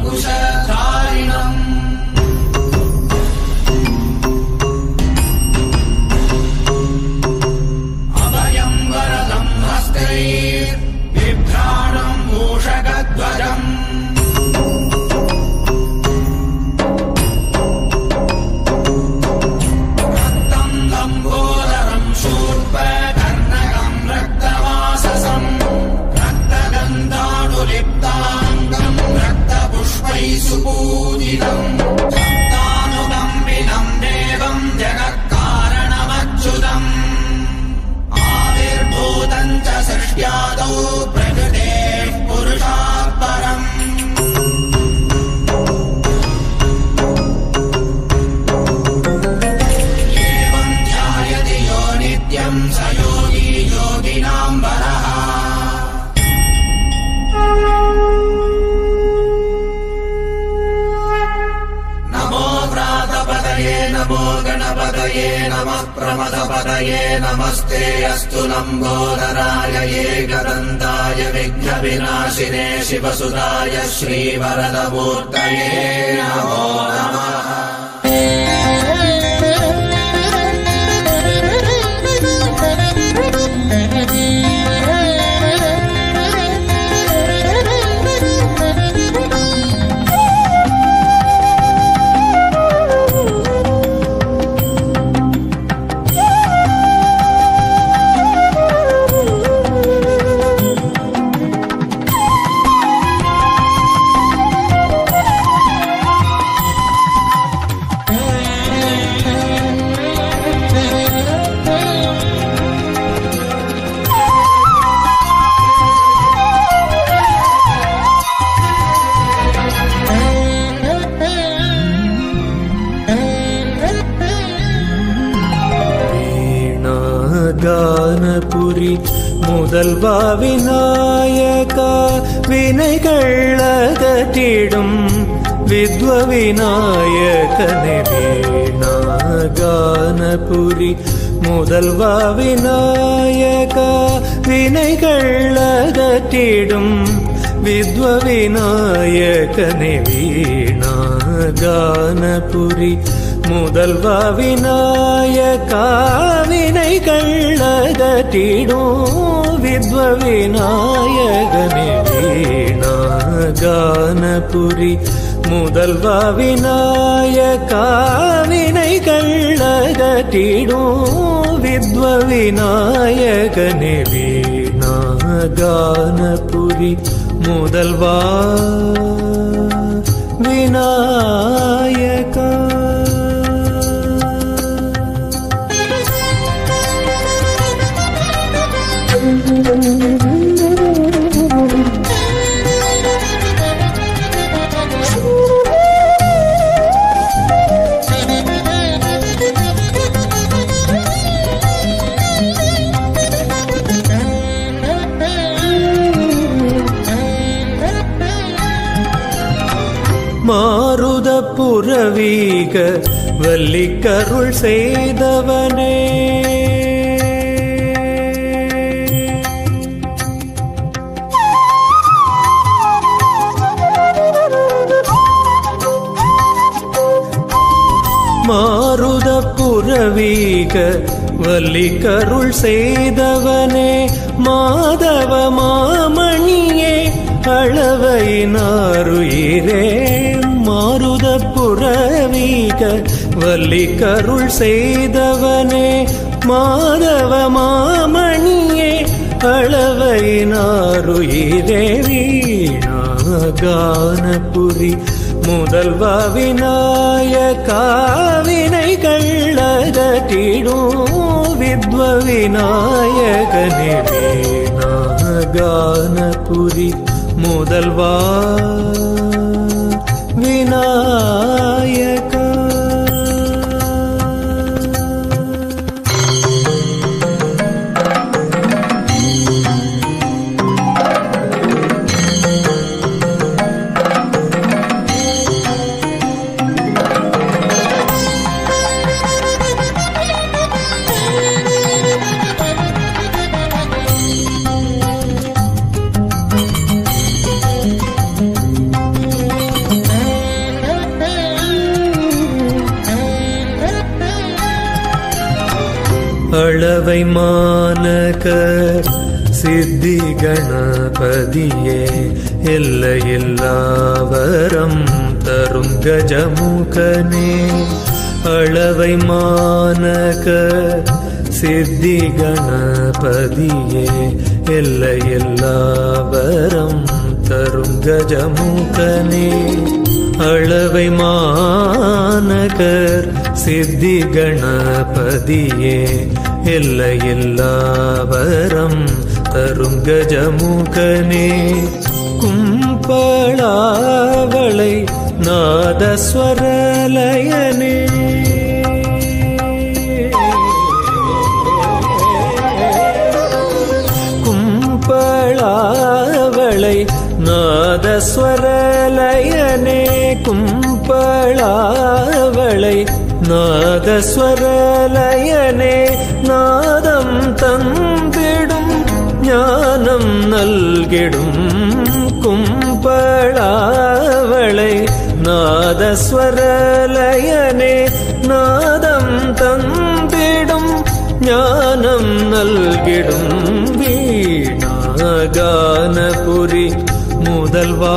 कुशधारिणम् अभयम् वरदम् हस्तैर्बिभ्राणम् मूषकध्वजम् रक्तम् लम्बोदरम् शूर्पकर्णकम् रक्तवाससम् रक्तगन्धानुलिप्ताङ्गम् रक्तपुष्पैः सुपूजितम् भक्तानुकम्बिनम् देवम् जगत्कारणमच्युतम् आविर्भूतम् च सृष्ट्यादौ प्रकृतेः पुरुषात् परम् एवम् ध्यायति यो नित्यम् स योगी योगिनाम् वरः नमो व्रातपदये नमो गणपतये नमः प्रमदपदये नमस्ते अस्तु लम्बोदराय एकदन्ताय विघ्नविनाशिने शिवसुताय श्रीवरदमूर्तये नमो नमः வீணாகானபுரி முதல்வா விநாயகா வினைகள் அகற்றிடும் வித்வ விநாயகனே வீணாகானபுரி முதல்வா விநாயகா வினைகள் அகற்றிடும் வித்வ விநாயகனே வீணாகானபுரி முதல்வா விநாயகா வினைகள் அகற்றிடும் வித்வ விநாயகனே வீணாகானபுரி முதல்வா விநாயகா வினைகள் அகற்றிடும் வித்வ விநாயகனே வீணாகானபுரி முதல்வா விநாயகா மாருத புறவீக வல்லிக்கருள் செய்தவனே மாருத புறவீக வல்லிக்கருள் செய்தவனே மாதவ மாமணியே அளவையினாருயிரே மாருத புறவீக வல்லிக்கருள் செய்தவனே மாதவ மாமணியே அளவையினாருயிரே வீணாகானபுரி முதல்வா விநாயகா வினைகள் அகற்றிடும் வித்வ விநாயகனே வீணாகானபுரி முதல்வா விநாயகா அளவை மானக சித்தி கணபதியே எல்லையில்லாவரம் தரும் கஜமுகனே அளவை மானக சித்தி கணபதியே எல்லையில்லாவரம் தரும் கஜமுகனே அளவை மாநகர் சித்தி கணபதியே எல்லையில்லாவரம் தரும் கஜமுகனே கும்பளாவளை நாதஸ்வரலயனே கும்பளாவளை நாதஸ்வரலயனே கும்பளாவளை நாதஸ்வரலயனே நாதம் தந்திடும் ஞானம் நல்கிடும் கும்பளாவளை நாதஸ்வரலயனே நாதம் தந்திடும் ஞானம் நல்கிடும் வீணாகானபுரி முதல்வா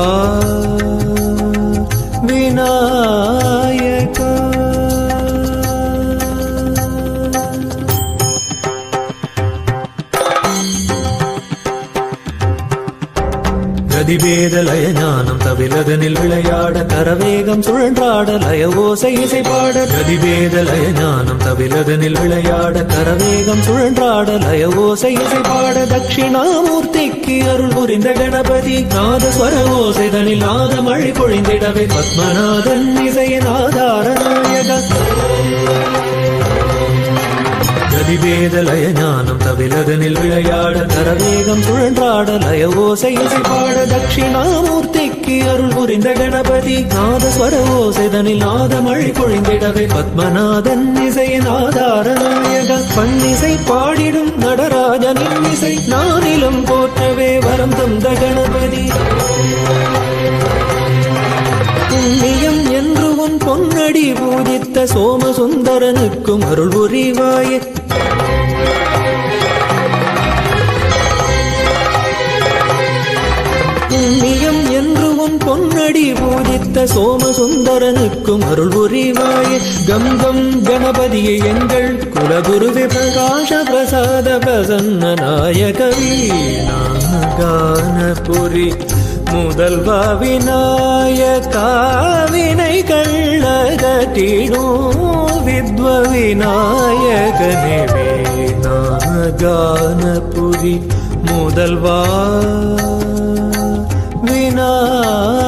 விநாயகா கதிபேத லய ஞானம் தவிலதனில் விளையாட கரவேகம் சுழன்றாட லய ஓசை இசை பாட கதிபேத லய ஞானம் தவிலதனில் விளையாட கரவேகம் சுழன்றாட லய ஓசை இசை பாட தட்சிணாமூர்த்திக்கு அருள் புரிந்த கணபதி நாதஸ்வர ஓசைதனில் நாத மழை பொழிந்திடவே பத்மநாதன் இசையின் ஆதார நாயக கதிபேத லய ஞானம் தவிலதனில் விளையாட கரவேகம் சுழன்றாட லய ஓசை இசை பாட தட்சிணாமூர்த்திக்கு அருள் புரிந்த கணபதி நாதஸ்வர ஓசைதனில் நாத மழை பொழிந்திடவே பத்மநாதன் இசையின் ஆதார நாயக பன்னிசை பாடிடும் நடராஜனின் இசை நானிலும் போற்றவே வரம் தந்த கணபதி புண்ணியம் என்று உன் பொன்னடி பூஜித்த சோமசுந்தரனுக்கும் அருள் புரிவாயே புண்ணியம் என்று உன் பொன்னடி பூஜித்த சோமசுந்தரனுக்கும் அருள் புரிவாயே கங்கம் கணபதியை எங்கள் குலகுருவே பிரகாஷ பிரசாத பிரசன்ன நாயக வீணாகானபுரி முதல்வா விநாயகாவினை கள்ளகட்டிடும் வித்வ விநாயகனே வீணாகானபுரி முதல்வா விநாயகா